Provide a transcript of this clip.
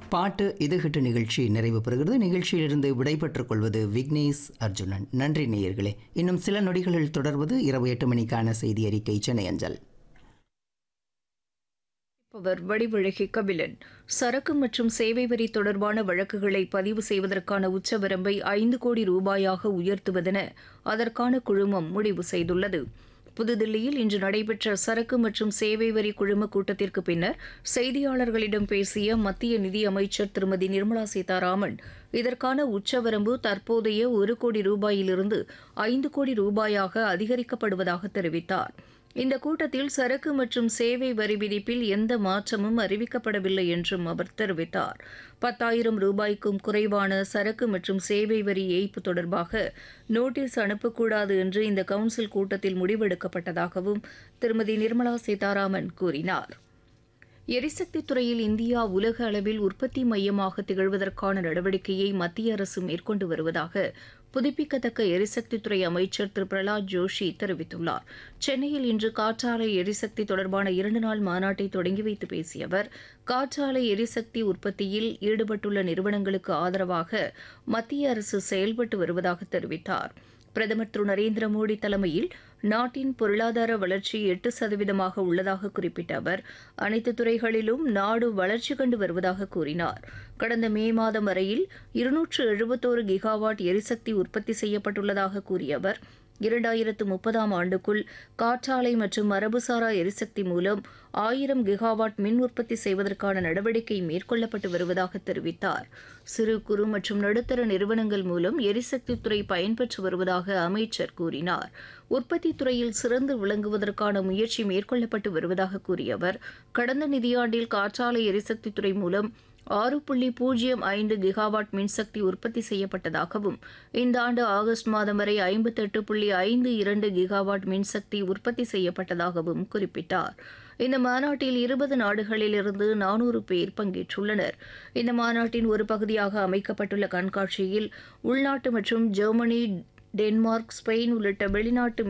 பாட்டு இது ஹிட்டு நிகழ்ச்சி நிறைவு பெறுகிறது நிகழ்ச்சியிலிருந்து விடைபெற்றுக் கொள்வது விக்னேஷ் அர்ஜுனன் நன்றி நேயர்களே இன்னும் சில நொடிகளில் தொடர்வது இரவு எட்டு மணிக்கான செய்தி அறிக்கை சென்னை அஞ்சல் அவர் வடிவழகி கபிலன் சரக்கு மற்றும் சேவை வரி தொடர்பான வழக்குகளை பதிவு செய்வதற்கான உச்சவரம்பை ஐந்து கோடி ரூபாயாக உயர்த்துவதென அதற்கான குழுமம் முடிவு செய்துள்ளது புதுதில்லியில் இன்று நடைபெற்ற சரக்கு மற்றும் சேவை வரி குழும கூட்டத்திற்கு பின்னர் செய்தியாளர்களிடம் பேசிய மத்திய நிதியமைச்சர் திருமதி நிர்மலா சீதாராமன் இதற்கான உச்சவரம்பு தற்போதைய ஒரு கோடி ரூபாயிலிருந்து ஐந்து கோடி ரூபாயாக அதிகரிக்கப்படுவதாக தெரிவித்தார் இந்த கூட்டத்தில் சரக்கு மற்றும் சேவை வரி விதிப்பில் எந்த மாற்றமும் அறிவிக்கப்படவில்லை என்றும் அவர் தெரிவித்தார் பத்தாயிரம் ரூபாய்க்கும் குறைவான சரக்கு மற்றும் சேவை வரி ஏய்ப்பு தொடர்பாக நோட்டீஸ் அனுப்பக்கூடாது என்று இந்த கவுன்சில் கூட்டத்தில் முடிவெடுக்கப்பட்டதாகவும் திருமதி நிர்மலா சீதாராமன் கூறினார் எரிசக்தி துறையில் இந்தியா உலக அளவில் உற்பத்தி மையமாக திகழ்வதற்கான நடவடிக்கையை மத்திய அரசு மேற்கொண்டு வருவதாக புதுப்பிக்கத்தக்க எரிசக்தித்துறை அமைச்சர் திரு பிரகலாத் ஜோஷி தெரிவித்துள்ளார் சென்னையில் இன்று காற்றாலை எரிசக்தி தொடர்பான இரண்டு நாள் மாநாட்டை தொடங்கி வைத்து பேசிய அவர் காற்றாலை எரிசக்தி உற்பத்தியில் ஈடுபட்டுள்ள நிறுவனங்களுக்கு ஆதரவாக மத்திய அரசு செயல்பட்டு வருவதாக தெரிவித்தார் பிரதமர் திரு நரேந்திர மோடி தலைமையில் நாட்டின் பொருளாதார வளர்ச்சி எட்டு சதவீதமாக உள்ளதாக குறிப்பிட்ட அவர் அனைத்து துறைகளிலும் நாடு வளர்ச்சி கண்டு வருவதாக கூறினார் கடந்த மே மாதம் வரையில் இருநூற்று எழுபத்தோரு கிகாவாட் எரிசக்தி உற்பத்தி செய்யப்பட்டுள்ளதாக கூறிய அவர் இரண்டாயிரத்து முப்பதாம் ஆண்டுக்குள் காற்றாலை மற்றும் மரபுசாரா எரிசக்தி மூலம் ஆயிரம் கிகாவாட் மின் உற்பத்தி செய்வதற்கான நடவடிக்கை மேற்கொள்ளப்பட்டு வருவதாக தெரிவித்தார் சிறு குறு மற்றும் நடுத்தர நிறுவனங்கள் மூலம் எரிசக்தி துறை பயன்பெற்று வருவதாக அமைச்சர் கூறினார் உற்பத்தி துறையில் சிறந்து விளங்குவதற்கான முயற்சி மேற்கொள்ளப்பட்டு வருவதாக கூறிய அவர் கடந்த நிதியாண்டில் காற்றாலை எரிசக்தி துறை மூலம் ஆறு புள்ளி பூஜ்ஜியம் ஐந்து கிகாவாட் மின்சக்தி உற்பத்தி செய்யப்பட்டதாகவும் இந்த ஆண்டு ஆகஸ்ட் மாதம் வரை ஐம்பத்தெட்டு புள்ளி ஐந்து இரண்டு கிகாவாட் மின்சக்தி உற்பத்தி செய்யப்பட்டதாகவும் குறிப்பிட்டார் இந்த மாநாட்டில் இருபது நாடுகளிலிருந்து நானூறு பேர் பங்கேற்றுள்ளனர் இந்த மாநாட்டின் ஒரு பகுதியாக அமைக்கப்பட்டுள்ள கண்காட்சியில் உள்நாட்டு மற்றும் ஜெர்மனி டென்மார்க் ஸ்பெயின் உள்ளிட்ட வெளிநாட்டு